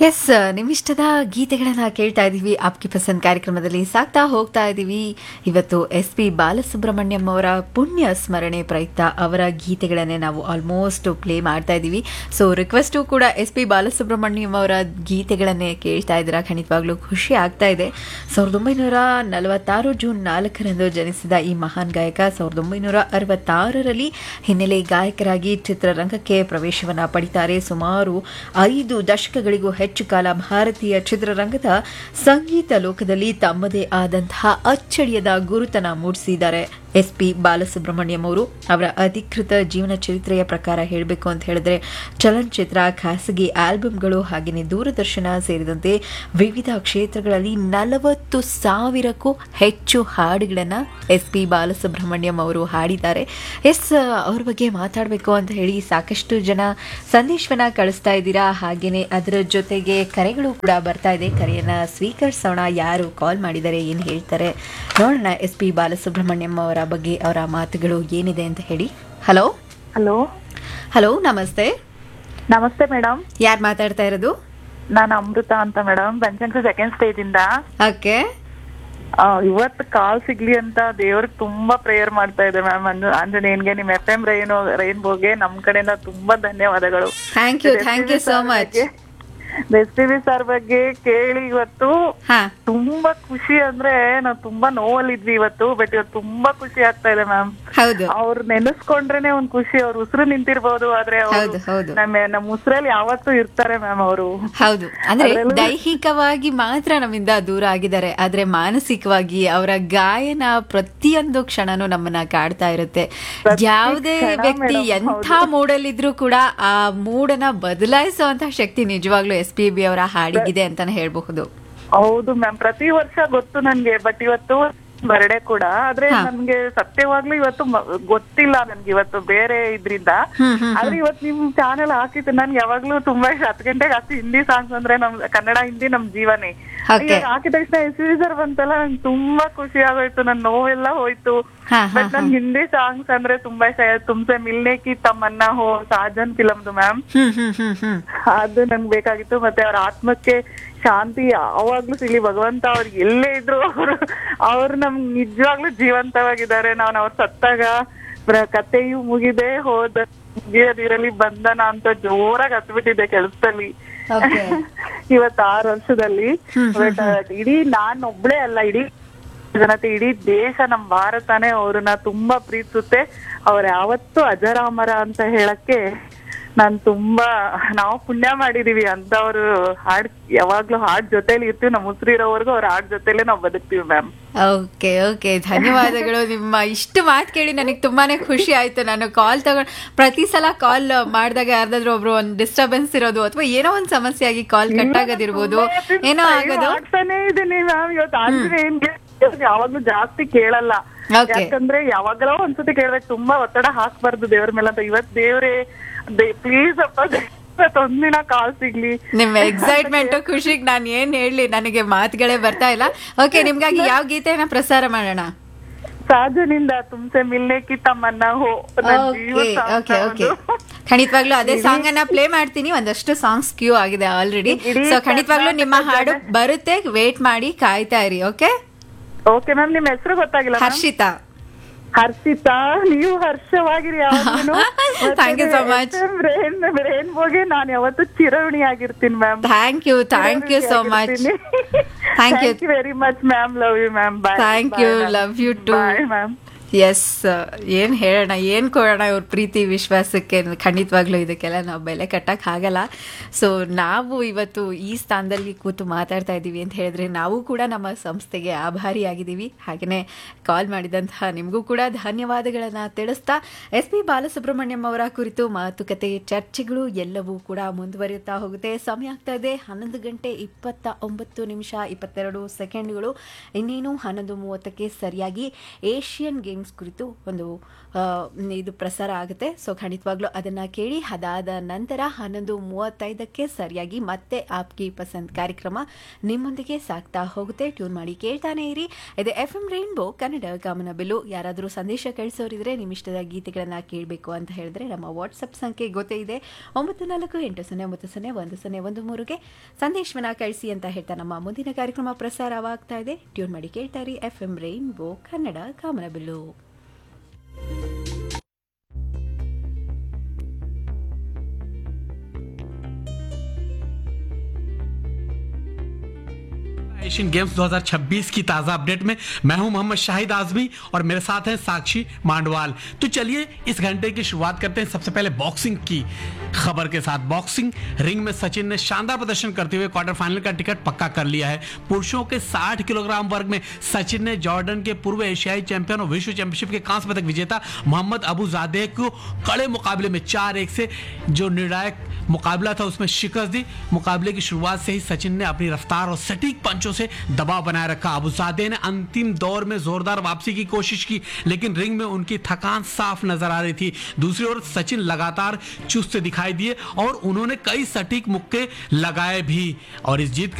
S ನಿಮ್ಮಿಷ್ಟದ ಗೀತೆಗಳನ್ನ ಕೇಳ್ತಾ ಇದ್ದೀವಿ ಆಪ್ಕಿ ಪಸಂದ್ ಕಾರ್ಯಕ್ರಮದಲ್ಲಿ ಸಾಕ್ತಾ ಹೋಗ್ತಾ ಇದ್ದೀವಿ ಇವತ್ತು ಎಸ್ ಪಿ ಬಾಲಸುಬ್ರಹ್ಮಣ್ಯಂ ಅವರ ಪುಣ್ಯ ಸ್ಮರಣೆ ಪ್ರಯುಕ್ತ ಅವರ ಗೀತೆಗಳನ್ನೇ ನಾವು ಆಲ್ಮೋಸ್ಟ್ ಪ್ಲೇ ಮಾಡ್ತಾ ಇದ್ದೀವಿ ಸೊ ರಿಕ್ವೆಸ್ಟು ಕೂಡ ಎಸ್ ಪಿ ಬಾಲಸುಬ್ರಹ್ಮಣ್ಯಂ ಅವರ ಗೀತೆಗಳನ್ನೇ ಕೇಳ್ತಾ ಇದ್ದೀರಾ ಖಂಡಿತವಾಗ್ಲೂ ಖುಷಿ ಆಗ್ತಾ ಇದೆ ಸಾವಿರದ ಒಂಬೈನೂರ ನಲವತ್ತಾರು ಜೂನ್ ನಾಲ್ಕರಂದು ಜನಿಸಿದ ಈ ಮಹಾನ್ ಗಾಯಕ ಸಾವಿರದ ಒಂಬೈನೂರ ಅರವತ್ತಾರರಲ್ಲಿ ಹಿನ್ನೆಲೆ ಗಾಯಕರಾಗಿ ಚಿತ್ರರಂಗಕ್ಕೆ ಪ್ರವೇಶವನ್ನ ಪಡಿತಾರೆ ಸುಮಾರು ಐದು ದಶಕಗಳಿಗೂ ಹೆಚ್ಚು ಕಾಲ ಭಾರತೀಯ ಚಿತ್ರರಂಗದ ಸಂಗೀತ ಲೋಕದಲ್ಲಿ ತಮ್ಮದೇ ಆದಂತಹ ಅಚ್ಚಳಿಯದ ಗುರುತನ ಮೂಡಿಸಿದ್ದಾರೆ ಎಸ್ ಪಿ ಬಾಲಸುಬ್ರಹ್ಮಣ್ಯಂ ಅವರು ಅವರ ಅಧಿಕೃತ ಜೀವನ ಚರಿತ್ರೆಯ ಪ್ರಕಾರ ಹೇಳಬೇಕು ಅಂತ ಹೇಳಿದ್ರೆ ಚಲನಚಿತ್ರ ಖಾಸಗಿ ಆಲ್ಬಮ್ಗಳು ಹಾಗೆಯೇ ದೂರದರ್ಶನ ಸೇರಿದಂತೆ ವಿವಿಧ ಕ್ಷೇತ್ರಗಳಲ್ಲಿ ನಲವತ್ತು ಸಾವಿರಕ್ಕೂ ಹೆಚ್ಚು ಹಾಡುಗಳನ್ನು ಎಸ್ ಪಿ ಬಾಲಸುಬ್ರಹ್ಮಣ್ಯಂ ಅವರು ಹಾಡಿದ್ದಾರೆ ಎಸ್ ಅವ್ರ ಬಗ್ಗೆ ಮಾತಾಡಬೇಕು ಅಂತ ಹೇಳಿ ಸಾಕಷ್ಟು ಜನ ಸಂದೇಶವನ್ನ ಕಳಿಸ್ತಾ ಇದ್ದೀರಾ ಹಾಗೆಯೇ ಅದರ ಜೊತೆಗೆ ಕರೆಗಳು ಕೂಡ ಬರ್ತಾ ಇದೆ ಕರೆಯನ್ನ ಸ್ವೀಕರಿಸೋಣ ಯಾರು ಕಾಲ್ ಮಾಡಿದ್ದಾರೆ ಏನು ಹೇಳ್ತಾರೆ ನೋಡೋಣ ಎಸ್ ಪಿ ಬಾಲಸುಬ್ರಹ್ಮಣ್ಯಂ ಅವರ ಬಗ್ಗೆ ಅವರ ಮಾತುಗಳು ಏನಿದೆ ಅಂತ ಹೇಳಿ ಹಲೋ ಹಲೋ ಹಲೋ ನಮಸ್ತೆ ನಮಸ್ತೆ ಮೇಡಮ್ ಯಾರು ಮಾತಾಡ್ತಾ ಇರೋದು ನಾನು ಅಮೃತ ಅಂತ ಮೇಡಮ್ ಬನಶಂಕರಿ ಸೆಕೆಂಡ್ ಸ್ಟೇಜ್ ಇಂದ ಓಕೆ ಆ, ಇವತ್ತು ಕಾಲ್ ಸಿಗ್ಲಿ ಅಂತ ದೇವ್ರಿಗೆ ತುಂಬಾ ಪ್ರೇಯರ್ ಮಾಡ್ತಾ ಇದೆ ಮ್ಯಾಮ್ ಆಂಜನೇಯನ್ಗೆ ನಿಮ್ ಎಫ್ ಎಂ ರೈನ್ ರೈನ್ಬೋಗೆ ನಮ್ ಕಡೆಯಿಂದ ತುಂಬಾ ಧನ್ಯವಾದಗಳು thank you thank you so much S P B sir ಬಗ್ಗೆ ಕೇಳಿ ಇವತ್ತು ಹಾ ತುಂಬಾ ಖುಷಿ ಅಂದ್ರೆ ನಾವು ತುಂಬಾ ನೋವಲ್ಲಿದ್ವಿ ಇವತ್ತು ಬಟ್ ಇವತ್ತು ತುಂಬಾ ಖುಷಿ ಆಗ್ತಾ ಇದೆ ಮ್ಯಾಮ್ ಹೌದು ಅವ್ರು ನೆನೆಸ್ಕೊಂಡ್ರೇನೆ ಒಂದ್ ಖುಷಿ ಅವ್ರ ಉಸಿರು ನಿಂತಿರ್ಬೋದು ಆದ್ರೆ ಅವ್ರು ಹೌದು ಹೌದು ನಮ್ಮ ನಮ್ಮ ಉಸಿರಲ್ಲಿ ಯಾವತ್ತೂ ಇರ್ತಾರೆ ಮ್ಯಾಮ್ ಅವರು ಹೌದು ಅಂದ್ರೆ ಅದ್ರಲ್ಲೂ- ದೈಹಿಕವಾಗಿ ಮಾತ್ರ ನಮ್ಮಿಂದ ದೂರ ಆಗಿದ್ದಾರೆ ಆದ್ರೆ ಮಾನಸಿಕವಾಗಿ ಅವರ ಗಾಯನ ಪ್ರತಿಯೊಂದು ಕ್ಷಣನೂ ನಮ್ಮನ್ನ ಕಾಡ್ತಾ ಇರುತ್ತೆ ಪ್ರತಿ ಯಾವುದೇ ಕ್ಷಣ ವ್ಯಕ್ತಿ madam, ಎಂಥ ಹೌದು. ಮೂಡಲ್ಲಿದ್ರೂ ಕೂಡ ಆ ಮೂಡನ್ನ ಬದಲಾಯಿಸುವಂತ ಶಕ್ತಿ ನಿಜವಾಗ್ಲೂ ಎಸ್ ಪಿ ಬಿ ಅವರ ಹಾಡಿಗಿದೆ ಅಂತಾನೆ ಹೇಳ್ಬಹುದು ಹೌದು ಮ್ಯಾಮ್ ಪ್ರತಿ ವರ್ಷ ಗೊತ್ತು ನನ್ಗೆ ಬಟ್ ಇವತ್ತು ಬರ್ಡೇ ಕೂಡ ಆದ್ರೆ ಹಾ. ನನ್ಗೆ ಸತ್ಯವಾಗ್ಲೂ ಇವತ್ತು ಮ- ಗೊತ್ತಿಲ್ಲ ನನ್ಗೆ ಇವತ್ತು ಬೇರೆ ಇದ್ರಿಂದ ಹ್ಮ್, ಹ್ಮ್, ಆದ್ರೆ ಇವತ್ತು ನಿಮ್ ಚಾನೆಲ್ ಹಾಕಿತ್ತು ನನ್ಗೆ ಯಾವಾಗ್ಲೂ ತುಂಬಾ ಇಷ್ಟ ಹತ್ತು ಗಂಟೆಗೆ ಹಾಕಿ ಹಿಂದಿ ಸಾಂಗ್ಸ್ ಅಂದ್ರೆ ನಮ್ ಕನ್ನಡ ಹಿಂದಿ ನಮ್ ಜೀವನೇ Okay. ಇವಾಗ ಹಾಕಿದ ತಕ್ಷಣ ಎಸ್ ಸರ್ ಬಂತಲ್ಲ ನಂಗೆ ತುಂಬಾ ಖುಷಿ ಆಗೋಯ್ತು ನನ್ ನೋವೆಲ್ಲ ಹೋಯ್ತು ಹಾ, ಹಾ, ಬಟ್ ನನ್ಗೆ ಹಿಂದಿ ಸಾಂಗ್ಸ್ ಅಂದ್ರೆ ತುಂಬಾ ಇಷ್ಟ ತುಮ್ಸೆ ಮಿಲ್ನೆ ಕಿ ತಮ್ಮನ್ನ ಹೋ ಸಾಜನ್ ಫಿಲಮ್ದು ಮ್ಯಾಮ್ ಹ್ಮ್ ಹ್ಮ್ ಹ್ಮ್ ಹ್ಮ್ ಅದು ನನ್ಗೆ ಬೇಕಾಗಿತ್ತು ಮತ್ತೆ ಅವ್ರ ಆತ್ಮಕ್ಕೆ ಶಾಂತಿ ಯಾವಾಗ್ಲೂ ಸಿಗ್ಲಿ ಭಗವಂತ ಅವ್ರು ಎಲ್ಲೇ ಇದ್ರು ಅವ್ರು ಅವ್ರು ನಮ್ಗ್ ನಿಜವಾಗ್ಲೂ ಜೀವಂತವಾಗಿದ್ದಾರೆ ನಾನು ಅವ್ರು ಸತ್ತಾಗ ಪ್ರ- ಕಥೆಯು ಮುಗಿದೆ ಹೋದ ಮುಗಿಯದಿರಲಿ ಬಂಧನ ಅಂತ ಜೋರಾಗಿ ಹತ್ಬಿಟ್ಟಿದೆ ಕೆಲ್ಸದಲ್ಲಿ Okay. ಇವತ್ ಆರು ವರ್ಷದಲ್ಲಿ ಬಟ್ ಇಡೀ ನಾನ್ ಒಬ್ಳೇ ಅಲ್ಲ ಇಡೀ ಜನತೆ ಇಡೀ ದೇಶ ನಮ್ ಭಾರತನೇ ಅವ್ರನ್ನ ತುಂಬಾ ಪ್ರೀತಿಸುತ್ತೆ ಅವ್ರ ಯಾವತ್ತೂ ಅಜರಾಮರ ಅಂತ ಹೇಳಕ್ಕೆ ನಾನ್ ತುಂಬಾ ನಾವು ಪುಣ್ಯ ಮಾಡಿದೀವಿ ಅಂತ ಅವ್ರು ಹಾಡ್ ಯಾವಾಗ್ಲೂ ಹಾಡ್ ಜೊತೆಲಿ ಇರ್ತೀವಿ ನಮ್ ಉಸಿರಿರೋವರೆಗೂ ಅವ್ರ ಹಾಡ್ ಜೊತೆಲೆ ನಾವ್ ಬದುಕ್ತೀವಿ ಮ್ಯಾಮ್ ಓಕೆ ಓಕೆ ಧನ್ಯವಾದಗಳು ನಿಮ್ಮ ಇಷ್ಟು ಮಾತು ಕೇಳಿ ನನಗೆ ತುಂಬಾನೇ ಖುಷಿ ಆಯ್ತು ನಾನು ಕಾಲ್ ತಗೊಂಡು ಪ್ರತಿ ಸಲ ಕಾಲ್ ಮಾಡಿದಾಗ ಯಾರ್ದಾದ್ರೂ ಒಬ್ರು ಒಂದು ಡಿಸ್ಟರ್ಬೆನ್ಸ್ ಇರೋದು ಅಥವಾ ಏನೋ ಒಂದು ಸಮಸ್ಯೆ ಆಗಿ ಕಾಲ್ ಕಟ್ ಆಗೋದಿರ್ಬೋದು ಏನೋ ಆಗೋದು ಮಾಡ್ತಾನೆ ಇದೀನಿ ಮ್ಯಾಮ್ ಇವತ್ತು ಆಂಜನೇಯನ್ಗೆ ಯಾವಾಗ್ಲೂ ಜಾಸ್ತಿ ಕೇಳಲ್ಲ Okay. ಯಾಕಂದ್ರೆ ಯಾವಾಗಲೋ ಒಂದ್ಸತಿ ಕೇಳ್ಬೇಕು ತುಂಬಾ ಒತ್ತಡ ಹಾಕ್ಬಾರ್ದು ದೇವ್ರ ಮೇಲೆ ಅಂತ ಇವತ್ ದೇವ್ರೆ ಪ್ಲೀಸ್ ಅಪ್ಪ ಇವತ್ತು ಒಂದಿನ ಕಾಲ್ ಸಿಗ್ಲಿ ನಿಮ್ಮ ಎಕ್ಸೈಟ್ಮೆಂಟ್ ಖುಷಿಗೆ ನಾನು ಏನ್ ಹೇಳಲಿ ನನಗೆ ಮಾತುಗಳೇ ಬರ್ತಾ ಇಲ್ಲ ಓಕೆ ನಿಮ್ಗಾಗಿ ಯಾವ ಗೀತೆನ ಪ್ರಸಾರ ಮಾಡೋಣ ಸಾಜನಿಂದ ತುಮ್ಸೆ ಮಿಲ್ನೆ ಕಿ ತಮ್ಮನ್ನ ಹೋ ನನ್ ಜೀವ ಓಕೆ song ಓಕೆ ಓಕೆ ಅದು. ಖಂಡಿತವಾಗ್ಲೂ ಅದೇ ಸಾಂಗ್ ಅನ್ನ ಪ್ಲೇ ಮಾಡ್ತೀನಿ ಒಂದಷ್ಟು ಸಾಂಗ್ಸ್ ಕ್ಯೂ ಆಗಿದೆ ಆಲ್ರೆಡಿ ಇಡೀ ಸೊ ಖಂಡಿತವಾಗ್ಲೂ ನಿಮ್ಮ ಹಾಡು ಕರ್ನಾಟಕ ಬರುತ್ತೆ ವೇಟ್ ಮಾಡಿ ಕಾಯ್ತಾ ಇರಿ ಓಕೆ ಓಕೆ ಮ್ಯಾಮ್ ನಿಮ್ ಹೆಸರು ಗೊತ್ತಾಗಿಲ್ಲ ma'am? ಹರ್ಷಿತಾ ಹರ್ಷಿತಾ ನೀವು ಹರ್ಷವಾಗಿರಿ ಯಾವಾಗ್ಲೂನು. Thank you so much. FM rain ರೇನ್ಬೋಗೆ ನಾನು ಯಾವತ್ತು ಚಿರಋಣಿ ಆಗಿರ್ತೀನಿ ma'am thank you thank you so much Thank you. Thank you very much ma'am love you ma'am bye Thank you, love you too. Bye ma'am yes ಏನು ಹೇಳೋಣ ಏನು ಕೊಡೋಣ ಇವ್ರ ಪ್ರೀತಿ ವಿಶ್ವಾಸಕ್ಕೆ ಖಂಡಿತವಾಗ್ಲೂ ಇದಕ್ಕೆಲ್ಲ ನಾವು ಬೆಲೆ ಕಟ್ಟಕ್ಕೆ ಆಗಲ್ಲ ಸೊ ನಾವು ಇವತ್ತು ಈ ಸ್ಥಾನದಲ್ಲಿ ಕೂತು ಮಾತಾಡ್ತಾ ಇದ್ದೀವಿ ಅಂತ ಹೇಳಿದ್ರೆ ನಾವು ಕೂಡ ನಮ್ಮ ಸಂಸ್ಥೆಗೆ ಆಭಾರಿಯಾಗಿದ್ದೀವಿ ಹಾಗೆಯೇ ಕಾಲ್ ಮಾಡಿದಂತಹ ನಿಮಗೂ ಕೂಡ ಧನ್ಯವಾದಗಳನ್ನು ತಿಳಿಸ್ತಾ ಎಸ್ ಪಿ ಬಾಲಸುಬ್ರಹ್ಮಣ್ಯಂ ಅವರ ಕುರಿತು ಮಾತುಕತೆ ಚರ್ಚೆಗಳು ಎಲ್ಲವೂ ಕೂಡ ಮುಂದುವರಿಯುತ್ತಾ ಹೋಗುತ್ತೆ ಸಮಯ ಆಗ್ತಾ ಇದೆ ಹನ್ನೊಂದು ಗಂಟೆ ಇಪ್ಪತ್ತ ಒಂಬತ್ತು ನಿಮಿಷ ಇಪ್ಪತ್ತೆರಡು ಸೆಕೆಂಡ್ಗಳು ಇನ್ನೇನು ಹನ್ನೊಂದು ಮೂವತ್ತಕ್ಕೆ ಸರಿಯಾಗಿ ಏಷ್ಯನ್ ಗೇಮ್ಸ್ ಟೈಮಿಂಗ್ಸ್ ಕುರಿತು ಒಂದು ಆ, ಇದು ಪ್ರಸಾರ ಆಗುತ್ತೆ ಸೊ ಖಂಡಿತವಾಗ್ಲೂ ಅದನ್ನ ಕೇಳಿ ಅದಾದ ನಂತರ ಹನ್ನೊಂದು ಮೂವತ್ತೈದಕ್ಕೆ ಸರಿಯಾಗಿ ಮತ್ತೆ ಆಪ್ಕಿ ಪಸಂದ್ ಕಾರ್ಯಕ್ರಮ ನಿಮ್ಮೊಂದಿಗೆ ಸಾಕ್ತಾ ಹೋಗುತ್ತೆ ಟ್ಯೂನ್ ಮಾಡಿ ಕೇಳ್ತಾನೆ ಇರಿ ಇದು ಎಫ್ ಎಂ ರೈನ್ಬೋ ಕನ್ನಡ ಗಮನ ಬಿಲ್ಲು ಯಾರಾದರೂ ಸಂದೇಶ ಕಳಿಸೋರಿದ್ರೆ ನಿಮ್ಮ ಇಷ್ಟದ ಗೀತೆಗಳನ್ನ ಕೇಳಬೇಕು ಅಂತ ಹೇಳಿದ್ರೆ ನಮ್ಮ ವಾಟ್ಸಪ್ ಸಂಖ್ಯೆ ಗೊತ್ತೇ ಇದೆ ಒಂಬತ್ತು ನಾಲ್ಕು ಎಂಟು ಸೊನ್ನೆ ಒಂಬತ್ತು ಸೊನ್ನೆ ಒಂದು ಸೊನ್ನೆ ಒಂದು ಮೂರುಗೆ ಸಂದೇಶವನ್ನ ಕಳಿಸಿ ಅಂತ ಹೇಳ್ತಾ ನಮ್ಮ ಮುಂದಿನ ಕಾರ್ಯಕ್ರಮ ಪ್ರಸಾರವಾಗ್ತಾ ಇದೆ ಟ್ಯೂನ್ ಮಾಡಿ ಕೇಳ್ತಾ ಇರಿ ಎಫ್ ಎಂ ರೈನ್ಬೋ ಕನ್ನಡ ಗಮನ ಬಿಲ್ಲು एशियन गेम्स 2026 की ताजा अपडेट में मैं हूं मोहम्मद शाहिद आजमी और मेरे साथ हैं साक्षी मांडवाल तो चलिए इस घंटे की शुरुआत करते हैं सबसे पहले बॉक्सिंग की खबर के साथ बॉक्सिंग रिंग में सचिन ने शानदार प्रदर्शन करते हुए क्वार्टर फाइनल का टिकट पक्का कर लिया है पुरुषों के 60 किलोग्राम वर्ग में सचिन ने जॉर्डन के पूर्व एशियाई चैंपियन और विश्व चैंपियनशिप के कांस्य पदक विजेता मोहम्मद अबू जादे को कड़े मुकाबले में चार एक से जो निर्णायक मुकाबला था उसमें शिकस्त दी मुकाबले की शुरुआत से ही सचिन ने अपनी रफ्तार और सटीक पंचों से दबाव बनाए रखा अबुजादे ने अंतिम दौर में जोरदार वापसी की कोशिश की लेकिन रिंग में उनकी थकान साफ नजर आ रही थी दूसरी ओर सचिन लगातार चुस्त दिखाई दिए और उन्होंने कई सटीक मुक्के लगाए भी और इस जीत